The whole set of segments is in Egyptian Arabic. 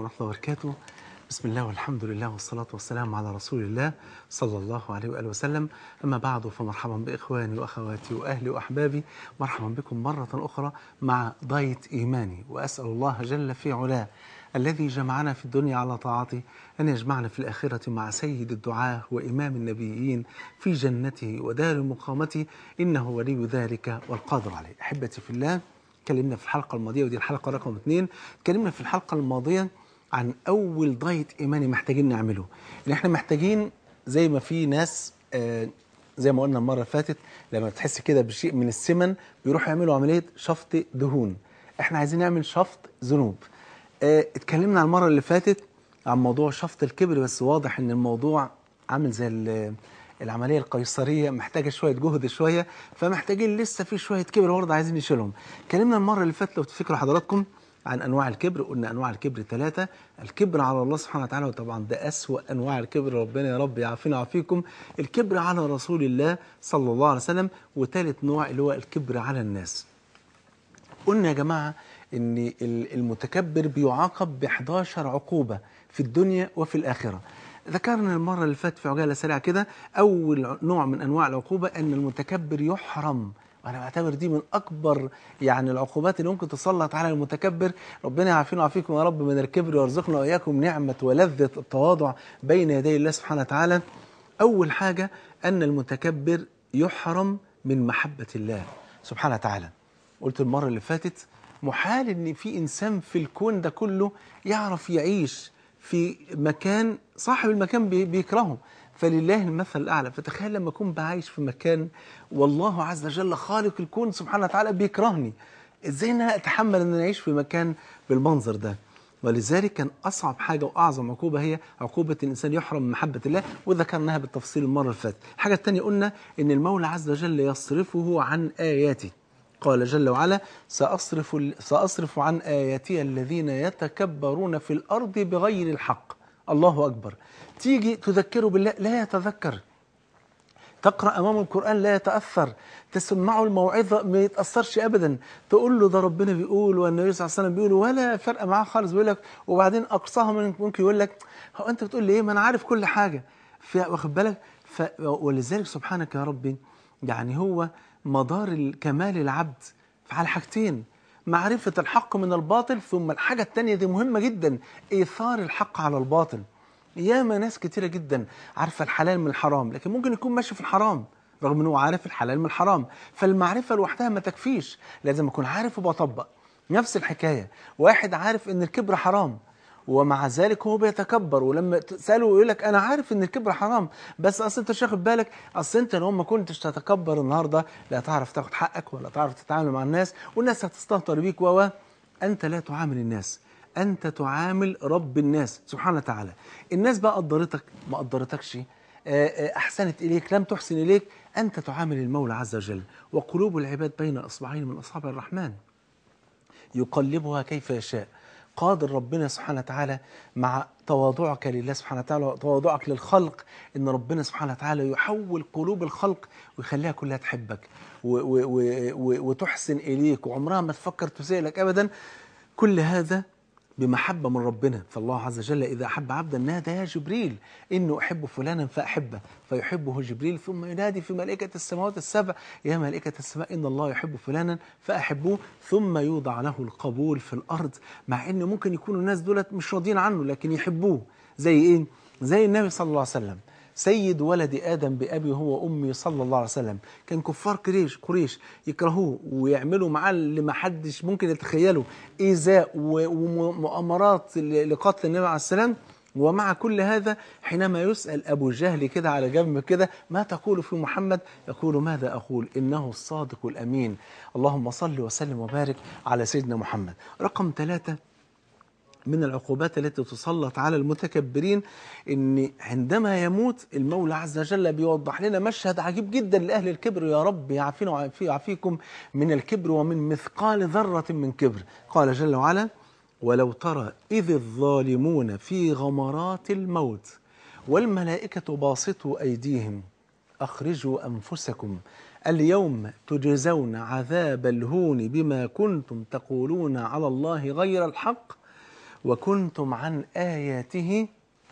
ورحمة الله وبركاته بسم الله والحمد لله والصلاة والسلام على رسول الله صلى الله عليه وآله وسلم أما بعد فمرحبا بإخواني وأخواتي وأهلي وأحبابي مرحبا بكم مرة أخرى مع ضيت إيماني وأسأل الله جل في علاه الذي جمعنا في الدنيا على طاعته أن يجمعنا في الآخرة مع سيد الدعاة وإمام النبيين في جنته ودار مقامته إنه ولي ذلك والقادر عليه أحبتي في الله اتكلمنا في الحلقة الماضية ودي الحلقة رقم اثنين اتكلمنا في الحلقة الماضية عن أول دايت إيماني محتاجين نعمله إن إحنا محتاجين زي ما في ناس آه زي ما قلنا المرة اللي فاتت لما تحس كده بشيء من السمن بيروحوا يعملوا عملية شفط دهون إحنا عايزين نعمل شفط ذنوب آه اتكلمنا عن المرة اللي فاتت عن موضوع شفط الكبر بس واضح إن الموضوع عامل زي ال- العمليه القيصريه محتاجه شويه جهد شويه فمحتاجين لسه في شويه كبر برضه عايزين نشيلهم اتكلمنا المره اللي فاتت لو تفتكروا حضراتكم عن انواع الكبر قلنا انواع الكبر ثلاثه الكبر على الله سبحانه وتعالى وطبعا ده اسوا انواع الكبر ربنا يا رب يعافينا ويعافيكم الكبر على رسول الله صلى الله عليه وسلم وثالث نوع اللي هو الكبر على الناس قلنا يا جماعة ان ال- المتكبر بيعاقب ب 11 عقوبة في الدنيا وفي الآخرة ذكرنا المرة اللي فاتت في عجالة سريعة كده أول نوع من أنواع العقوبة أن المتكبر يحرم وأنا بعتبر دي من أكبر يعني العقوبات اللي ممكن تسلط على المتكبر ربنا يعافينا ويعافيكم يا رب من الكبر ويرزقنا وإياكم نعمة ولذة التواضع بين يدي الله سبحانه وتعالى أول حاجة أن المتكبر يحرم من محبة الله سبحانه وتعالى قلت المرة اللي فاتت محال ان في انسان في الكون ده كله يعرف يعيش في مكان صاحب المكان بي- بيكرهه فلله المثل الاعلى فتخيل لما اكون بعايش في مكان والله عز وجل خالق الكون سبحانه وتعالى بيكرهني ازاي ان انا اتحمل ان انا اعيش في مكان بالمنظر ده ولذلك كان اصعب حاجه واعظم عقوبه هي عقوبه الانسان يحرم من محبه الله وذكرناها بالتفصيل المره اللي فاتت الحاجه الثانيه قلنا ان المولى عز وجل يصرفه عن اياته قال جل وعلا سأصرف, سأصرف عن آياتي الذين يتكبرون في الأرض بغير الحق الله أكبر تيجي تذكره بالله لا يتذكر تقرأ أمام القرآن لا يتأثر تسمعه الموعظة ما يتأثرش أبدا تقول له ده ربنا بيقول والنبي صلى الله عليه وسلم بيقول ولا فرق معاه خالص بيقول لك وبعدين أقصاها من ممكن يقول لك هو أنت بتقول لي إيه ما أنا عارف كل حاجة ف- واخد بالك ف... ولذلك سبحانك يا ربي يعني هو مدار ال- كمال العبد على حاجتين معرفة الحق من الباطل ثم الحاجة التانية دي مهمة جدا إيثار الحق على الباطل ياما ناس كتيرة جدا عارفة الحلال من الحرام لكن ممكن يكون ماشي في الحرام رغم انه عارف الحلال من الحرام فالمعرفة لوحدها ما تكفيش لازم اكون عارف وبطبق نفس الحكاية واحد عارف ان الكبر حرام ومع ذلك هو بيتكبر ولما تساله يقول لك انا عارف ان الكبر حرام بس اصل انت مش واخد بالك اصل انت لو ما كنتش تتكبر النهارده لا تعرف تاخد حقك ولا تعرف تتعامل مع الناس والناس هتستهتر بيك و انت لا تعامل الناس انت تعامل رب الناس سبحانه وتعالى الناس بقى قدرتك ما قدرتكش آه، آه، احسنت اليك لم تحسن اليك انت تعامل المولى عز وجل وقلوب العباد بين اصبعين من اصابع الرحمن يقلبها كيف يشاء قادر ربنا سبحانه وتعالى مع تواضعك لله سبحانه وتعالى وتواضعك للخلق ان ربنا سبحانه وتعالى يحول قلوب الخلق ويخليها كلها تحبك و و و و وتحسن اليك وعمرها ما تفكر تسيء لك ابدا كل هذا بمحبة من ربنا فالله عز وجل إذا أحب عبدا نادى يا جبريل إنه أحب فلانا فأحبه فيحبه جبريل ثم ينادي في ملائكة السماوات السبع يا ملائكة السماء إن الله يحب فلانا فأحبوه ثم يوضع له القبول في الأرض مع إن ممكن يكونوا الناس دولت مش راضيين عنه لكن يحبوه زي إيه؟ زي النبي صلى الله عليه وسلم سيد ولد آدم بأبي هو وأمي صلى الله عليه وسلم كان كفار قريش قريش يكرهوه ويعملوا معاه اللي ما حدش ممكن يتخيله إيذاء و- ومؤامرات ل- لقتل النبي عليه السلام ومع كل هذا حينما يسأل أبو جهل كده على جنب كده ما تقول في محمد يقول ماذا أقول إنه الصادق الأمين اللهم صل وسلم وبارك على سيدنا محمد رقم ثلاثة من العقوبات التي تسلط على المتكبرين ان عندما يموت المولى عز وجل بيوضح لنا مشهد عجيب جدا لاهل الكبر يا رب يعافينا ويعافي- ويعافيكم من الكبر ومن مثقال ذره من كبر قال جل وعلا ولو ترى اذ الظالمون في غمرات الموت والملائكه باسطوا ايديهم اخرجوا انفسكم اليوم تجزون عذاب الهون بما كنتم تقولون على الله غير الحق وكنتم عن آياته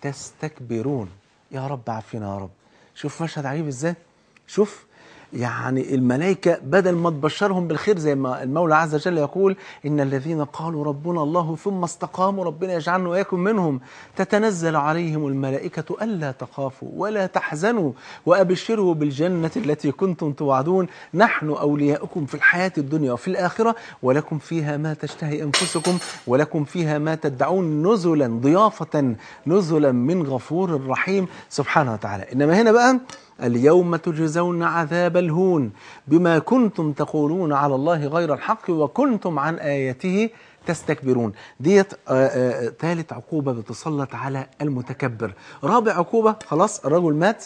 تستكبرون يا رب عافينا يا رب شوف مشهد عجيب ازاي شوف يعني الملائكة بدل ما تبشرهم بالخير زي ما المولى عز وجل يقول إن الذين قالوا ربنا الله ثم استقاموا ربنا يجعلنا وإياكم منهم تتنزل عليهم الملائكة ألا تخافوا ولا تحزنوا وأبشروا بالجنة التي كنتم توعدون نحن أولياؤكم في الحياة الدنيا وفي الآخرة ولكم فيها ما تشتهي أنفسكم ولكم فيها ما تدعون نزلا ضيافة نزلا من غفور رحيم سبحانه وتعالى إنما هنا بقى اليوم تجزون عذاب الهون بما كنتم تقولون على الله غير الحق وكنتم عن آياته تستكبرون ديت ثالث عقوبة بتسلط على المتكبر رابع عقوبة خلاص الرجل مات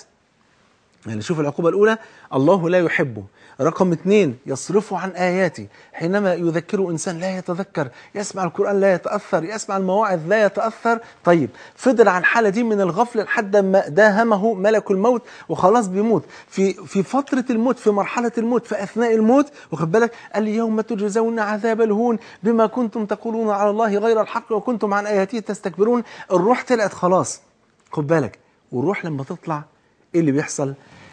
يعني شوف العقوبة الأولى الله لا يحبه رقم اثنين يصرفه عن آياتي حينما يذكره إنسان لا يتذكر يسمع القرآن لا يتأثر يسمع المواعظ لا يتأثر طيب فضل على الحالة دي من الغفلة لحد ما داهمه ملك الموت وخلاص بيموت في في فترة الموت في مرحلة الموت في أثناء الموت واخد بالك اليوم تجزون عذاب الهون بما كنتم تقولون على الله غير الحق وكنتم عن آياته تستكبرون الروح طلعت خلاص خد بالك والروح لما تطلع ايه اللي بيحصل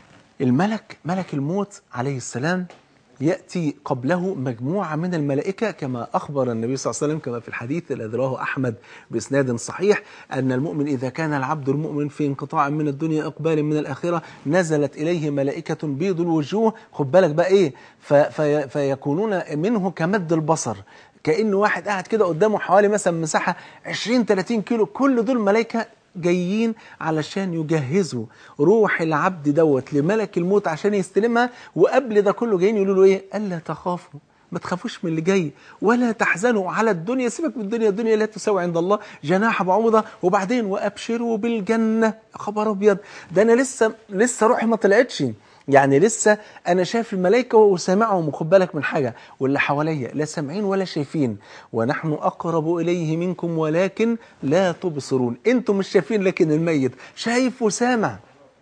الملك ملك الموت عليه السلام يأتي قبله مجموعة من الملائكة كما أخبر النبي صلى الله عليه وسلم كما في الحديث الذي رواه أحمد بإسناد صحيح أن المؤمن إذا كان العبد المؤمن في انقطاع من الدنيا إقبال من الآخرة نزلت إليه ملائكة بيض الوجوه خد بالك بقى إيه في في فيكونون منه كمد البصر كأنه واحد قاعد كده قدامه حوالي مثلا مساحة 20 30 كيلو كل دول ملائكة جايين علشان يجهزوا روح العبد دوت لملك الموت عشان يستلمها وقبل ده كله جايين يقولوا له ايه الا تخافوا ما تخافوش من اللي جاي ولا تحزنوا على الدنيا سيبك من الدنيا الدنيا لا تساوي عند الله جناح بعوضه وبعدين وابشروا بالجنه خبر ابيض ده انا لسه لسه روحي ما طلعتش يعني لسه انا شايف الملائكه وسامعهم وخد بالك من حاجه واللي حواليا لا سامعين ولا شايفين ونحن اقرب اليه منكم ولكن لا تبصرون انتم مش شايفين لكن الميت شايف وسامع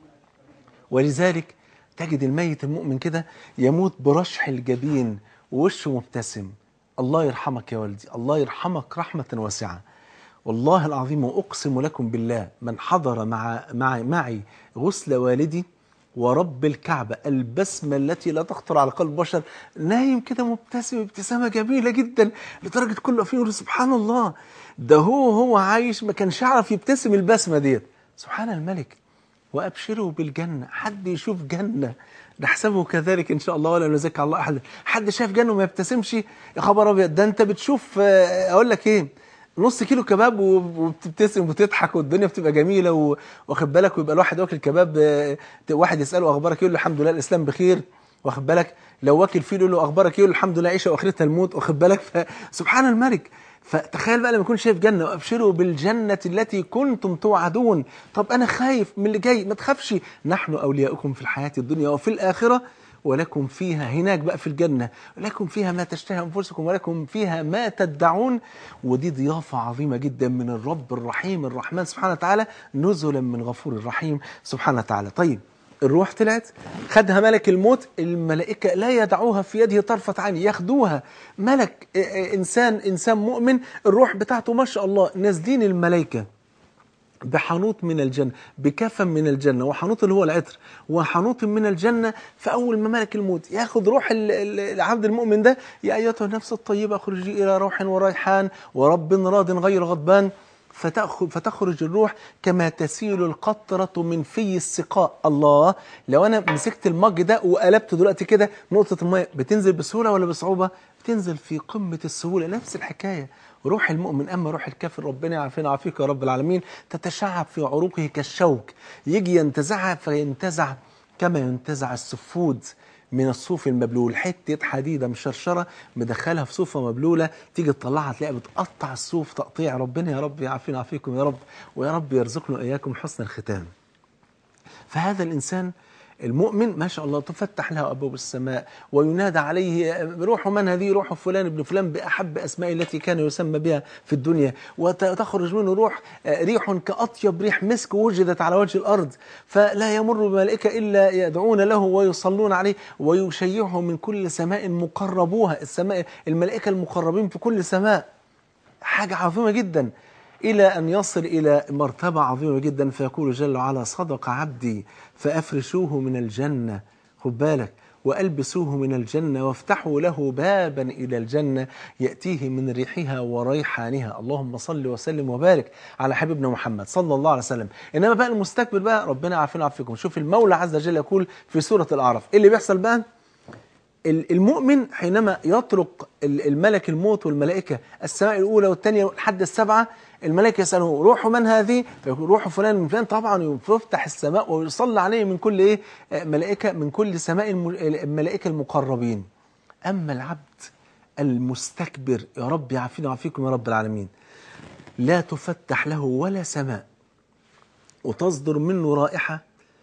ولذلك تجد الميت المؤمن كده يموت برشح الجبين ووشه مبتسم الله يرحمك يا والدي الله يرحمك رحمه واسعه والله العظيم واقسم لكم بالله من حضر مع مع معي غسل والدي ورب الكعبة البسمة التي لا تخطر على قلب بشر نايم كده مبتسم ابتسامة جميلة جدا لدرجة كله فيه يقول سبحان الله ده هو هو عايش ما كانش يعرف يبتسم البسمة ديت سبحان الملك وأبشروا بالجنة حد يشوف جنة نحسبه كذلك ان شاء الله ولا نزكي الله احد حد شاف جنه وما يبتسمش يا خبر ابيض ده انت بتشوف اقول لك ايه نص كيلو كباب وبتبتسم وتضحك والدنيا بتبقى جميله واخد بالك ويبقى الواحد واكل كباب واحد يساله اخبارك يقول له الحمد لله الاسلام بخير واخد بالك لو واكل فيه يقول له اخبارك يقول له الحمد لله عيشه واخرتها الموت واخد بالك فسبحان الملك فتخيل بقى لما يكون شايف جنه وابشروا بالجنه التي كنتم توعدون طب انا خايف من اللي جاي ما تخافش نحن اولياؤكم في الحياه الدنيا وفي الاخره ولكم فيها هناك بقى في الجنة ولكم فيها ما تشتهي أنفسكم ولكم فيها ما تدعون ودي ضيافة عظيمة جدا من الرب الرحيم الرحمن سبحانه وتعالى نزلا من غفور رحيم سبحانه وتعالى طيب الروح طلعت خدها ملك الموت الملائكة لا يدعوها في يده طرفة عين ياخدوها ملك إنسان إنسان مؤمن الروح بتاعته ما شاء الله نازلين الملائكة بحنوط من الجنة بكفن من الجنة وحنوط اللي هو العطر وحنوط من الجنة فأول ما ملك الموت ياخذ روح العبد المؤمن ده يا أيتها النفس الطيبة اخرجي إلى روح وريحان ورب راض غير غضبان فتخرج الروح كما تسيل القطرة من في السقاء الله لو أنا مسكت المج ده وقلبته دلوقتي كده نقطة المية بتنزل بسهولة ولا بصعوبة بتنزل في قمة السهولة نفس الحكاية روح المؤمن أما روح الكافر ربنا يعافينا ويعافيك يا رب العالمين تتشعب في عروقه كالشوك يجي ينتزعها فينتزع كما ينتزع السفود من الصوف المبلول حته حديده مشرشره مدخلها في صوفه مبلوله تيجي تطلعها تلاقيها بتقطع الصوف تقطيع ربنا يا رب يعافينا ويعافيكم يا رب ويا رب يرزقنا اياكم حسن الختام فهذا الانسان المؤمن ما شاء الله تفتح له ابواب السماء وينادى عليه روح من هذه روح فلان ابن فلان باحب اسماء التي كان يسمى بها في الدنيا وتخرج منه روح ريح كاطيب ريح مسك وجدت على وجه الارض فلا يمر بملائكه الا يدعون له ويصلون عليه ويشيعه من كل سماء مقربوها السماء الملائكه المقربين في كل سماء حاجه عظيمه جدا إلى أن يصل إلى مرتبة عظيمة جدا فيقول جل وعلا صدق عبدي فأفرشوه من الجنة خد بالك وألبسوه من الجنة وافتحوا له بابا إلى الجنة يأتيه من ريحها وريحانها اللهم صل وسلم وبارك على حبيبنا محمد صلى الله عليه وسلم إنما بقى المستكبر بقى ربنا عافينا وعافيكم شوف المولى عز وجل يقول في سورة الأعراف إيه اللي بيحصل بقى المؤمن حينما يطرق الملك الموت والملائكة السماء الأولى والثانية لحد السبعة الملائكة يسألوه روح من هذه؟ فيقول روح فلان من فلان طبعا يفتح السماء ويصلى عليه من كل إيه ملائكة من كل سماء الملائكة المقربين أما العبد المستكبر يا رب يعافينا ويعافيكم يا رب العالمين لا تفتح له ولا سماء وتصدر منه رائحة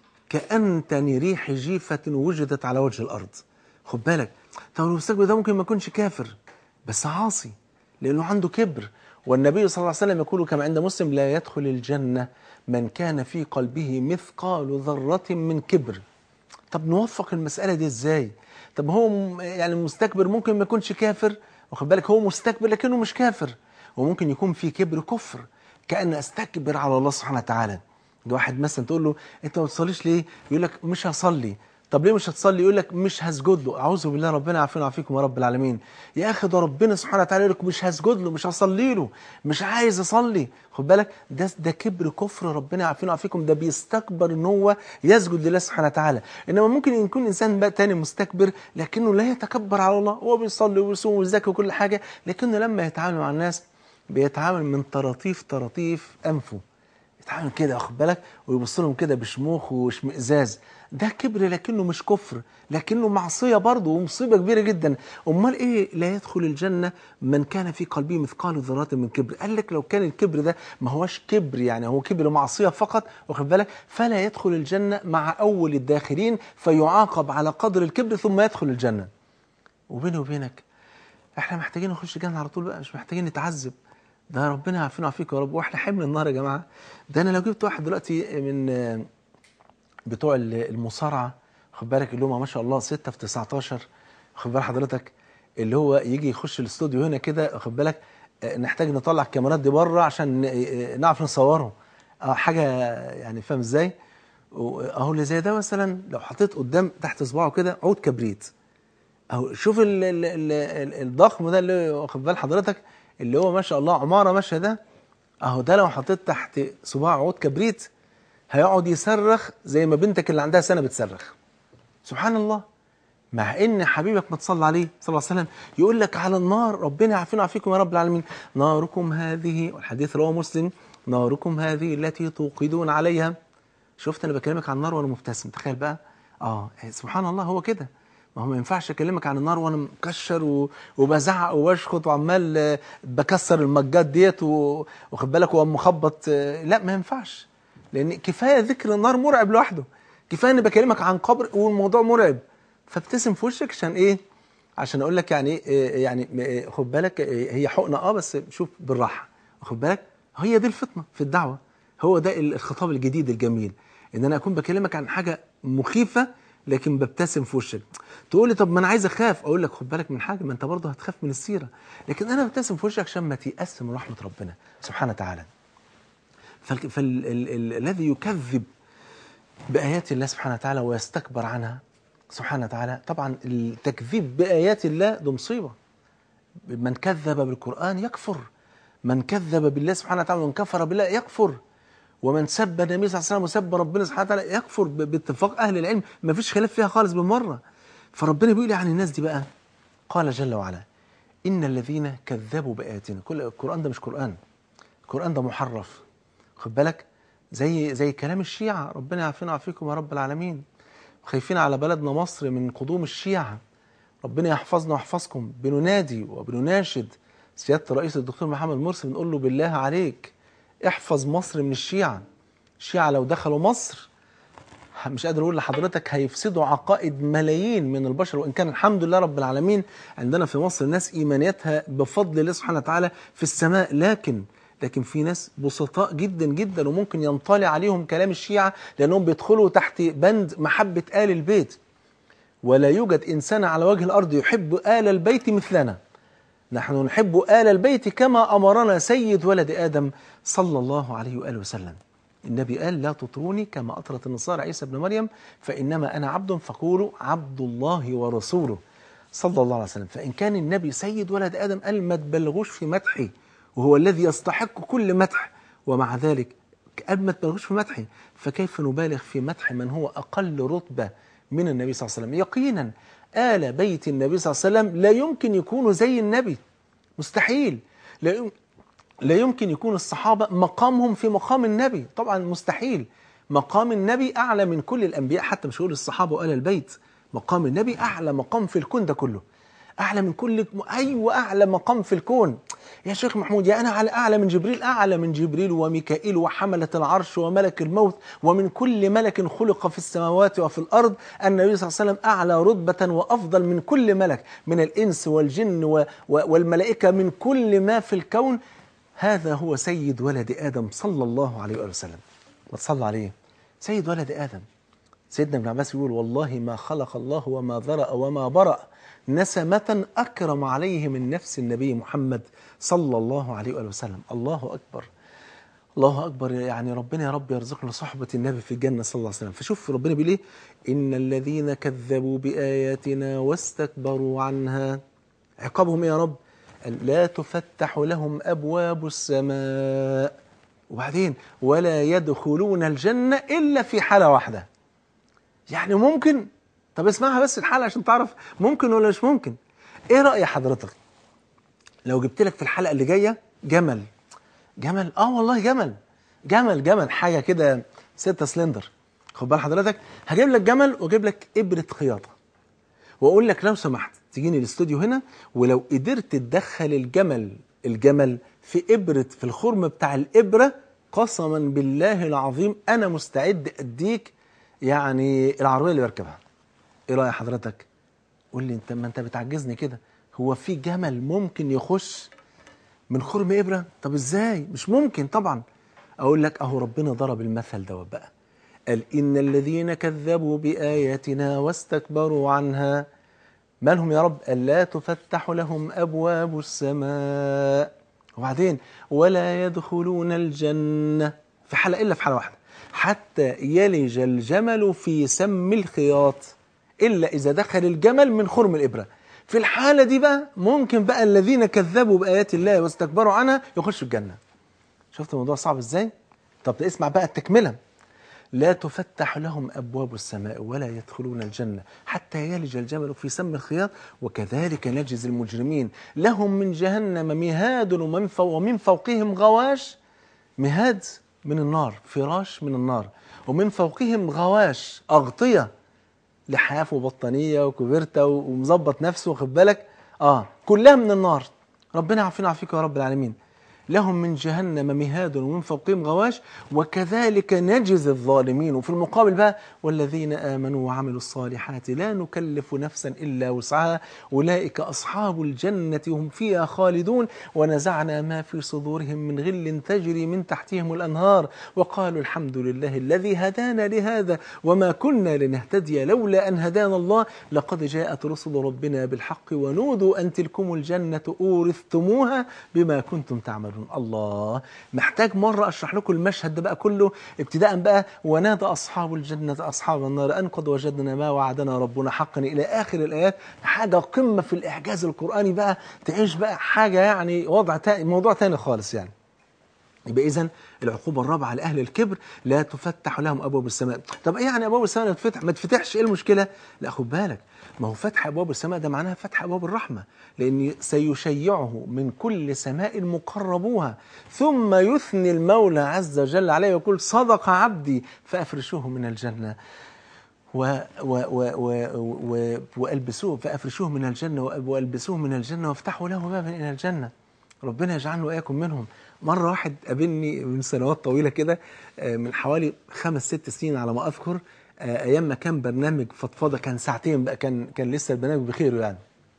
كأنتن ريح جيفة وجدت على وجه الأرض خد بالك طب المستكبر ده ممكن ما يكونش كافر بس عاصي لأنه عنده كبر والنبي صلى الله عليه وسلم يقول كما عند مسلم لا يدخل الجنة من كان في قلبه مثقال ذرة من كبر طب نوفق المسألة دي ازاي طب هو يعني المستكبر ممكن ما يكونش كافر واخد بالك هو مستكبر لكنه مش كافر وممكن يكون في كبر كفر كأن استكبر على الله سبحانه وتعالى واحد مثلا تقول له انت ما بتصليش ليه يقول لك مش هصلي طب ليه مش هتصلي يقول لك مش هسجد له اعوذ بالله ربنا يعافينا ويعافيكم يا رب العالمين يا اخي ده ربنا سبحانه وتعالى يقول لك مش هسجد له مش هصلي له مش عايز اصلي خد بالك ده ده كبر كفر ربنا يعافينا ويعافيكم ده بيستكبر ان هو يسجد لله سبحانه وتعالى انما ممكن يكون انسان بقى تاني مستكبر لكنه لا يتكبر على الله هو بيصلي ويصوم ويزكي وكل حاجه لكنه لما يتعامل مع الناس بيتعامل من طراطيف طراطيف انفه يتعامل كده واخد بالك ويبص لهم كده بشموخ واشمئزاز ده كبر لكنه مش كفر لكنه معصيه برضه ومصيبه كبيره جدا امال ايه لا يدخل الجنه من كان في قلبه مثقال ذره من كبر قال لك لو كان الكبر ده ما هوش كبر يعني هو كبر معصيه فقط واخد بالك فلا يدخل الجنه مع اول الداخلين فيعاقب على قدر الكبر ثم يدخل الجنه وبيني وبينك احنا محتاجين نخش الجنه على طول بقى مش محتاجين نتعذب ده ربنا يعافينا ويعافيكم يا رب واحنا حمل النار يا جماعه ده انا لو جبت واحد دلوقتي من بتوع المصارعه خد بالك اللي هم ما شاء الله 6 في 19 خد بال حضرتك اللي هو يجي يخش الاستوديو هنا كده خد بالك نحتاج نطلع الكاميرات دي بره عشان نعرف نصوره اه حاجه يعني فاهم ازاي اهو اللي زي ده مثلا لو حطيت قدام تحت صباعه كده عود كبريت اهو شوف ال ال ال ال الضخم ده اللي واخد بال حضرتك اللي هو ما شاء الله عماره ماشيه ده اهو ده لو حطيت تحت صباع عود كبريت هيقعد يصرخ زي ما بنتك اللي عندها سنه بتصرخ سبحان الله مع ان حبيبك ما تصلى عليه صلى الله عليه وسلم يقول لك على النار ربنا يعافينا ويعافيكم يا رب العالمين ناركم هذه والحديث رواه مسلم ناركم هذه التي توقدون عليها شفت انا بكلمك عن النار وانا مبتسم تخيل بقى اه سبحان الله هو كده ما هو ما ينفعش اكلمك عن النار وانا مكشر و... وبزعق وبشخط وعمال بكسر المجات ديت و... واخد بالك ومخبط لا ما ينفعش لان كفايه ذكر النار مرعب لوحده كفايه اني بكلمك عن قبر والموضوع مرعب فابتسم في وشك عشان ايه عشان اقول لك يعني إيه يعني خد بالك هي حقنه اه بس شوف بالراحه واخد بالك هي دي الفطنه في الدعوه هو ده الخطاب الجديد الجميل ان انا اكون بكلمك عن حاجه مخيفه لكن ببتسم في وشك تقول لي طب ما انا عايز اخاف اقول لك خد بالك من حاجه ما انت برضه هتخاف من السيره لكن انا ببتسم في وشك عشان ما تيأس من رحمه ربنا سبحانه وتعالى فالذي يكذب بآيات الله سبحانه وتعالى ويستكبر عنها سبحانه وتعالى طبعا التكذيب بآيات الله ده مصيبة من كذب بالقرآن يكفر من كذب بالله سبحانه وتعالى ومن كفر بالله يكفر ومن سب النبي صلى الله عليه وسلم وسب ربنا سبحانه وتعالى يكفر باتفاق أهل العلم ما فيش خلاف فيها خالص بالمرة فربنا بيقول عن الناس دي بقى قال جل وعلا إن الذين كذبوا بآياتنا كل القرآن ده مش قرآن القرآن ده محرف خد بالك زي زي كلام الشيعة ربنا يعافينا ويعافيكم يا رب العالمين خايفين على بلدنا مصر من قدوم الشيعة ربنا يحفظنا ويحفظكم بننادي وبنناشد سيادة الرئيس الدكتور محمد مرسي بنقول له بالله عليك احفظ مصر من الشيعة الشيعة لو دخلوا مصر مش قادر اقول لحضرتك هيفسدوا عقائد ملايين من البشر وان كان الحمد لله رب العالمين عندنا في مصر ناس ايمانياتها بفضل الله سبحانه وتعالى في السماء لكن لكن في ناس بسطاء جدا جدا وممكن ينطلي عليهم كلام الشيعة لأنهم بيدخلوا تحت بند محبة آل البيت ولا يوجد إنسان على وجه الأرض يحب آل البيت مثلنا نحن نحب آل البيت كما أمرنا سيد ولد آدم صلى الله عليه وآله وسلم النبي قال لا تطروني كما أطرت النصارى عيسى ابن مريم فإنما أنا عبد فقولوا عبد الله ورسوله صلى الله عليه وسلم فإن كان النبي سيد ولد آدم قال ما تبلغوش في مدحي وهو الذي يستحق كل مدح ومع ذلك قال ما تبالغوش في مدحه فكيف نبالغ في مدح من هو أقل رتبة من النبي صلى الله عليه وسلم يقينا آل بيت النبي صلى الله عليه وسلم لا يمكن يكونوا زي النبي مستحيل لا يم- لا يمكن يكون الصحابة مقامهم في مقام النبي طبعا مستحيل مقام النبي أعلى من كل الأنبياء حتى مش هقول الصحابة وآل البيت مقام النبي أعلى مقام في الكون ده كله أعلى من كل أيوة أعلى مقام في الكون يا شيخ محمود يا أنا على أعلى من جبريل أعلى من جبريل وميكائيل وحملة العرش وملك الموت ومن كل ملك خلق في السماوات وفي الأرض النبي صلى الله عليه وسلم أعلى رتبة وأفضل من كل ملك من الإنس والجن و و والملائكة من كل ما في الكون هذا هو سيد ولد آدم صلى الله عليه وآله وسلم ما تصلى عليه سيد ولد آدم سيدنا ابن عباس يقول والله ما خلق الله وما ذرأ وما برأ نسمة أكرم عليه من نفس النبي محمد صلى الله عليه وآله وسلم الله أكبر الله أكبر يعني ربنا يا رب يرزقنا صحبة النبي في الجنة صلى الله عليه وسلم فشوف ربنا بيقول إيه إن الذين كذبوا بآياتنا واستكبروا عنها عقابهم إيه يا رب قال لا تفتح لهم أبواب السماء وبعدين ولا يدخلون الجنة إلا في حالة واحدة يعني ممكن طب اسمعها بس الحلقة عشان تعرف ممكن ولا مش ممكن ايه رأي حضرتك لو جبت لك في الحلقة اللي جاية جمل جمل اه والله جمل جمل جمل حاجة كده ستة سلندر خد بال حضرتك هجيب لك جمل واجيب لك إبرة خياطة واقول لك لو سمحت تجيني الاستوديو هنا ولو قدرت تدخل الجمل الجمل في إبرة في الخرم بتاع الإبرة قسما بالله العظيم أنا مستعد أديك يعني العربية اللي بركبها ايه رأي حضرتك قول لي انت ما انت بتعجزني كده هو في جمل ممكن يخش من خرم ابره طب ازاي مش ممكن طبعا اقول لك اهو ربنا ضرب المثل دوت بقى قال ان الذين كذبوا باياتنا واستكبروا عنها مالهم يا رب قال لا تفتح لهم ابواب السماء وبعدين ولا يدخلون الجنه في حلقه الا في حلقه واحده حتى يلج الجمل في سم الخياط الا اذا دخل الجمل من خرم الابره في الحاله دي بقى ممكن بقى الذين كذبوا بايات الله واستكبروا عنها يخشوا الجنه شفت الموضوع صعب ازاي طب اسمع بقى التكمله لا تفتح لهم ابواب السماء ولا يدخلون الجنه حتى يلج الجمل في سم الخياط وكذلك نجزي المجرمين لهم من جهنم مهاد ومن, فوق ومن فوقهم غواش مهاد من النار فراش من النار ومن فوقهم غواش اغطيه لحاف وبطانيه وكوفرته ومظبط نفسه واخد بالك اه كلها من النار ربنا يعافينا ويعافيك يا رب العالمين لهم من جهنم مهاد ومن فوقهم غواش وكذلك نجزي الظالمين وفي المقابل بقى والذين آمنوا وعملوا الصالحات لا نكلف نفسا إلا وسعها أولئك أصحاب الجنة هم فيها خالدون ونزعنا ما في صدورهم من غل تجري من تحتهم الأنهار وقالوا الحمد لله الذي هدانا لهذا وما كنا لنهتدي لولا أن هدانا الله لقد جاءت رسل ربنا بالحق ونودوا أن تلكم الجنة أورثتموها بما كنتم تعملون الله محتاج مرة أشرح لكم المشهد ده بقى كله ابتداء بقى ونادى أصحاب الجنة أصحاب النار أن قد وجدنا ما وعدنا ربنا حقا إلى آخر الآيات حاجة قمة في الإعجاز القرآني بقى تعيش بقى حاجة يعني وضع تاني موضوع تاني خالص يعني يبقى اذا العقوبه الرابعه لاهل الكبر لا تفتح لهم ابواب السماء طب ايه يعني ابواب السماء لا تفتح ما تفتحش ايه المشكله لا خد بالك ما هو فتح ابواب السماء ده معناها فتح ابواب الرحمه لان سيشيعه من كل سماء مقربوها ثم يثني المولى عز وجل عليه ويقول صدق عبدي فافرشوه من الجنه و و و و و والبسوه فافرشوه من الجنه والبسوه من الجنه وافتحوا له بابا الى الجنه ربنا يجعلنا واياكم منهم مره واحد قابلني من سنوات طويله كده آه، من حوالي خمس ست سنين على ما اذكر آه، ايام ما كان برنامج فضفضه كان ساعتين بقى كان كان لسه البرنامج بخيره يعني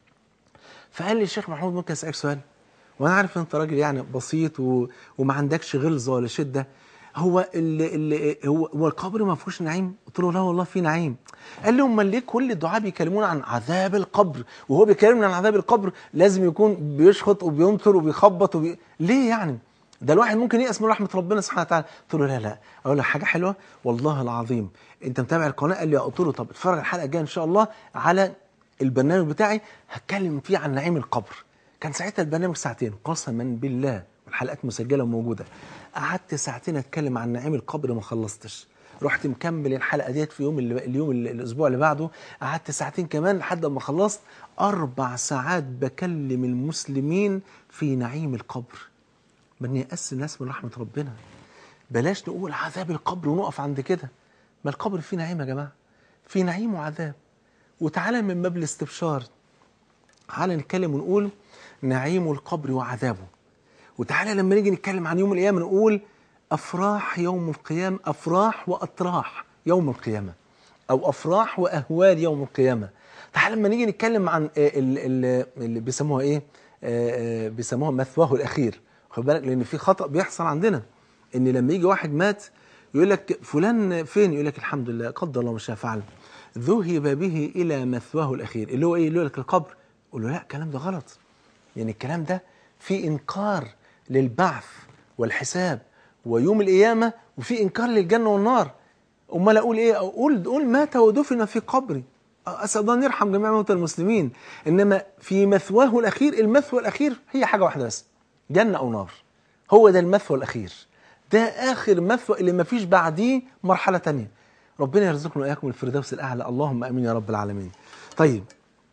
فقال لي الشيخ محمود ممكن اسالك سؤال وانا عارف ان انت راجل يعني بسيط و... وما عندكش غلظه ولا شده هو اللي اللي هو هو القبر ما فيهوش نعيم قلت له لا والله في نعيم قال لي امال ليه كل الدعاء بيكلمونا عن عذاب القبر وهو بيكلمنا عن عذاب القبر لازم يكون بيشخط وبينطر وبيخبط وبي... ليه يعني ده الواحد ممكن يأس من رحمة ربنا سبحانه وتعالى قلت له لا لا أقول لك حاجة حلوة والله العظيم أنت متابع القناة قال لي قلت له طب اتفرج الحلقة الجاية إن شاء الله على البرنامج بتاعي هتكلم فيه عن نعيم القبر كان ساعتها البرنامج ساعتين قسما بالله والحلقات مسجلة وموجودة قعدت ساعتين أتكلم عن نعيم القبر ما خلصتش رحت مكمل الحلقه ديت في يوم اللي اليوم اللي الاسبوع اللي بعده قعدت ساعتين كمان لحد ما خلصت اربع ساعات بكلم المسلمين في نعيم القبر من يأس الناس من رحمه ربنا بلاش نقول عذاب القبر ونقف عند كده ما القبر فيه نعيم يا جماعه فيه نعيم وعذاب وتعالى من باب الاستبشار تعالى نتكلم ونقول نعيم القبر وعذابه وتعالى لما نيجي نتكلم عن يوم القيامه نقول افراح يوم القيامه افراح واطراح يوم القيامه او افراح واهوال يوم القيامه تعالى لما نيجي نتكلم عن اللي, اللي بيسموها ايه آه، آه، بيسموها مثواه الاخير خد بالك لان في خطا بيحصل عندنا ان لما يجي واحد مات يقول لك فلان فين يقول لك الحمد لله قدر الله ما شاء فعل ذهب به الى مثواه الاخير اللي هو ايه اللي هو لك القبر يقول له لا الكلام ده غلط يعني الكلام ده في انكار للبعث والحساب ويوم القيامه وفي انكار للجنه والنار امال اقول ايه اقول قول مات ودفن في قبري اسال الله ان يرحم جميع موتى المسلمين انما في مثواه الاخير المثوى الاخير هي حاجه واحده بس جنه او نار هو ده المثوى الاخير ده اخر مثوى اللي ما فيش بعديه مرحله تانية ربنا يرزقنا واياكم الفردوس الاعلى اللهم امين يا رب العالمين طيب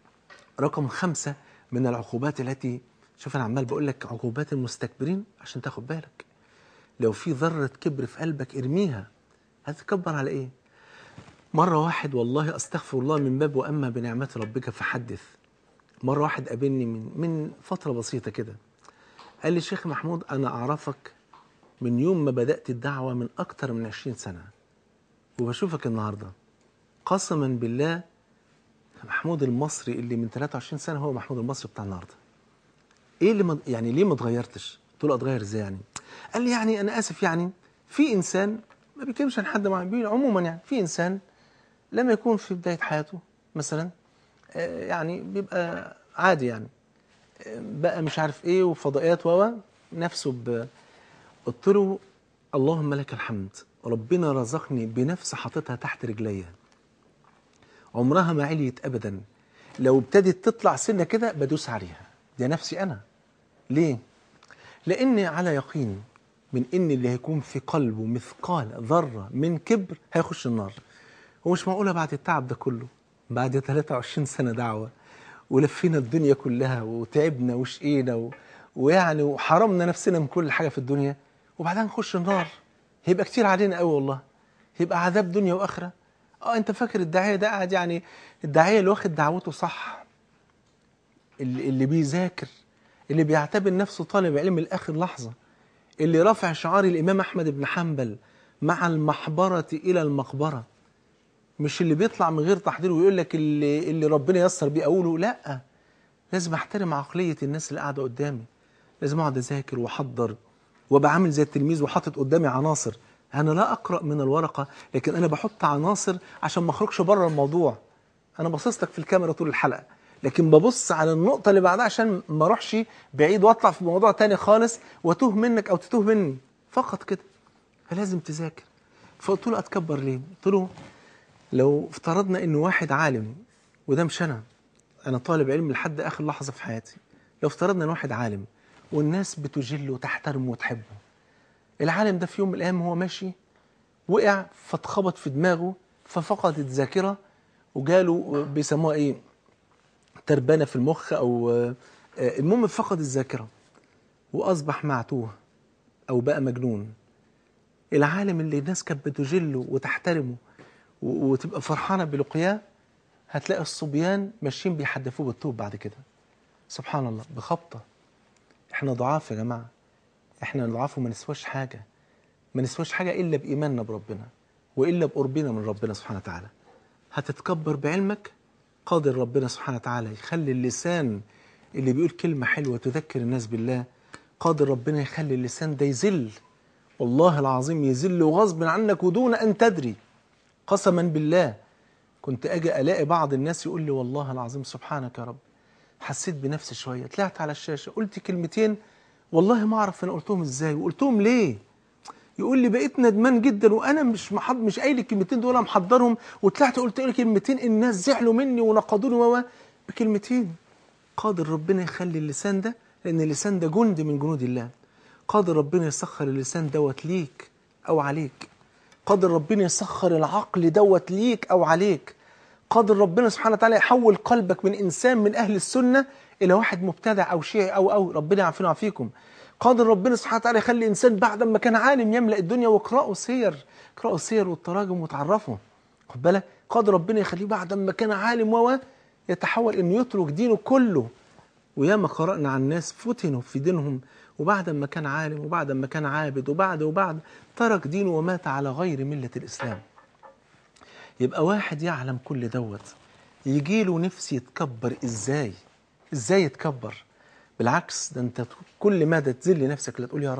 رقم خمسة من العقوبات التي شوف انا عمال بقول لك عقوبات المستكبرين عشان تاخد بالك لو في ذرة كبر في قلبك ارميها هتتكبر على ايه مرة واحد والله استغفر الله من باب واما بنعمة ربك فحدث مرة واحد قابلني من من فترة بسيطة كده قال لي شيخ محمود انا اعرفك من يوم ما بدأت الدعوة من اكتر من 20 سنة وبشوفك النهاردة قسما بالله محمود المصري اللي من 23 سنة هو محمود المصري بتاع النهارده ايه اللي مد... يعني ليه ما اتغيرتش؟ قلت له اتغير ازاي يعني؟ قال لي يعني انا اسف يعني في انسان ما بيتكلمش عن حد معين عموما يعني في انسان لما يكون في بدايه حياته مثلا آه، يعني بيبقى عادي يعني آه، بقى مش عارف ايه وفضائيات و نفسه ب قلت له اللهم لك الحمد ربنا رزقني بنفس حاططها تحت رجليا عمرها ما عليت ابدا لو ابتدت تطلع سنه كده بدوس عليها ده نفسي انا ليه لاني على يقين من ان اللي هيكون في قلبه مثقال ذره من كبر هيخش النار ومش معقوله بعد التعب ده كله بعد 23 سنه دعوه ولفينا الدنيا كلها وتعبنا وشقينا و... ويعني وحرمنا نفسنا من كل حاجه في الدنيا وبعدين نخش النار هيبقى كتير علينا قوي والله هيبقى عذاب دنيا واخره اه انت فاكر الداعيه ده قاعد يعني الداعيه اللي واخد دعوته صح اللي, اللي بيذاكر اللي بيعتبر نفسه طالب علم لاخر لحظه اللي رافع شعار الامام احمد بن حنبل مع المحبره الى المقبره مش اللي بيطلع من غير تحضير ويقول لك اللي اللي ربنا يسر بيه اقوله لا لازم احترم عقليه الناس اللي قاعده قدامي لازم اقعد اذاكر واحضر وابقى عامل زي التلميذ وحاطط قدامي عناصر انا لا اقرا من الورقه لكن انا بحط عناصر عشان ما اخرجش بره الموضوع انا باصص لك في الكاميرا طول الحلقه لكن ببص على النقطه اللي بعدها عشان ما اروحش بعيد واطلع في موضوع تاني خالص واتوه منك او تتوه مني فقط كده فلازم تذاكر فقلت له اتكبر ليه قلت له لو افترضنا ان واحد عالم وده مش انا انا طالب علم لحد اخر لحظه في حياتي لو افترضنا ان واحد عالم والناس بتجله وتحترمه وتحبه العالم ده في يوم من الايام هو ماشي وقع فاتخبط في دماغه ففقد الذاكره وجاله بيسموها ايه تربانه في المخ او آه، المهم فقد الذاكره واصبح معتوه او بقى مجنون العالم اللي الناس كانت بتجله وتحترمه و- وتبقى فرحانه بلقياه هتلاقي الصبيان ماشيين بيحدفوه بالطوب بعد كده سبحان الله بخبطه احنا ضعاف يا جماعه احنا ضعاف وما نسواش حاجه ما نسواش حاجه الا بايماننا بربنا والا بقربنا من ربنا سبحانه وتعالى هتتكبر بعلمك قادر ربنا سبحانه وتعالى يخلي اللسان اللي بيقول كلمه حلوه تذكر الناس بالله قادر ربنا يخلي اللسان ده يذل والله العظيم يذل غصب عنك ودون ان تدري قسما بالله كنت اجي الاقي بعض الناس يقول لي والله العظيم سبحانك يا رب حسيت بنفسي شويه طلعت على الشاشه قلت كلمتين والله ما اعرف انا قلتهم ازاي وقلتهم ليه يقول لي بقيت ندمان جدا وانا مش محض مش قايل الكلمتين دول محضرهم وطلعت قلت له كلمتين الناس زعلوا مني ونقضوني و بكلمتين قادر ربنا يخلي اللسان ده لان اللسان ده جند من جنود الله قادر ربنا يسخر اللسان دوت ليك او عليك قادر ربنا يسخر العقل دوت ليك او عليك قادر ربنا سبحانه وتعالى يحول قلبك من انسان من اهل السنه الى واحد مبتدع او شيعي او او ربنا يعافينا ويعافيكم قادر ربنا سبحانه وتعالى يخلي انسان بعد ما كان عالم يملا الدنيا واقرأوا سير اقرأوا السير والتراجم وتعرفوا خد بالك قادر ربنا يخليه بعد ما كان عالم و يتحول انه يترك دينه كله وياما قرأنا عن ناس فتنوا في دينهم وبعد ما كان عالم وبعد ما كان عابد وبعد وبعد ترك دينه ومات على غير ملة الإسلام يبقى واحد يعلم كل دوت يجي له نفس يتكبر ازاي ازاي يتكبر بالعكس ده انت كل مدى تذل نفسك لا تقول يا رب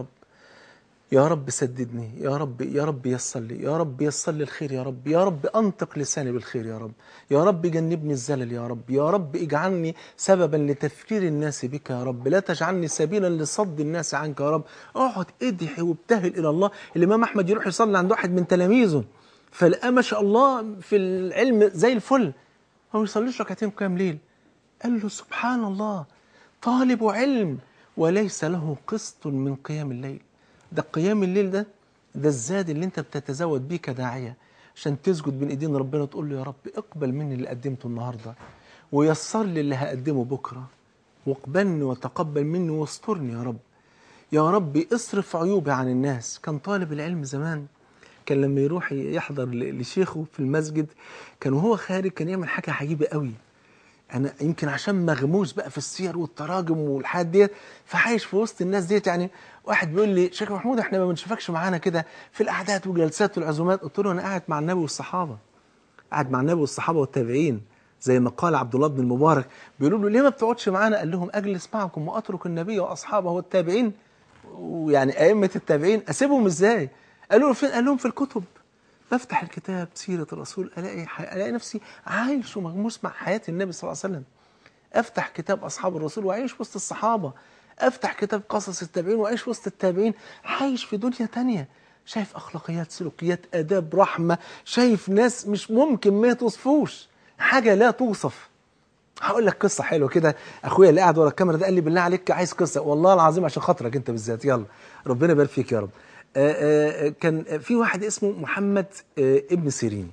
يا رب سددني يا رب يا رب يسر لي يا رب يسر لي الخير يا رب يا رب انطق لساني بالخير يا رب يا رب جنبني الزلل يا رب يا رب اجعلني سببا لتفكير الناس بك يا رب لا تجعلني سبيلا لصد الناس عنك يا رب اقعد ادعي وابتهل الى الله الامام احمد يروح يصلي عند واحد من تلاميذه فلقاه ما شاء الله في العلم زي الفل هو ما بيصليش ركعتين قيام ليل قال له سبحان الله طالب علم وليس له قسط من قيام الليل ده قيام الليل ده ده الزاد اللي انت بتتزود بيه كداعيه عشان تسجد بين ايدين ربنا تقول له يا رب اقبل مني اللي قدمته النهارده ويسر لي اللي هقدمه بكره واقبلني وتقبل مني واسترني يا رب يا رب اصرف عيوبي عن الناس كان طالب العلم زمان كان لما يروح يحضر ل- لشيخه في المسجد كان وهو خارج كان يعمل حاجه عجيبه قوي انا يمكن عشان مغموس بقى في السير والتراجم والحاجات ديت فعايش في وسط الناس ديت يعني واحد بيقول لي شيخ محمود احنا ما بنشوفكش معانا كده في القعدات والجلسات والعزومات قلت له انا قاعد مع النبي والصحابه قاعد مع النبي والصحابه والتابعين زي ما قال عبد الله بن المبارك بيقولوا له ليه ما بتقعدش معانا قال لهم اجلس معكم واترك النبي واصحابه والتابعين ويعني ائمه التابعين اسيبهم ازاي قالوا له فين قال لهم في الكتب بفتح الكتاب سيرة الرسول ألاقي ألاقي نفسي عايش ومغموس مع حياة النبي صلى الله عليه وسلم أفتح كتاب أصحاب الرسول وأعيش وسط الصحابة أفتح كتاب قصص التابعين وأعيش وسط التابعين عايش في دنيا تانية شايف أخلاقيات سلوكيات آداب رحمة شايف ناس مش ممكن ما توصفوش حاجة لا توصف هقول لك قصه حلوه كده اخويا اللي قاعد ورا الكاميرا ده قال لي بالله عليك عايز قصه والله العظيم عشان خاطرك انت بالذات يلا ربنا يبارك فيك يا رب آه، آه، كان في واحد اسمه محمد آه، ابن سيرين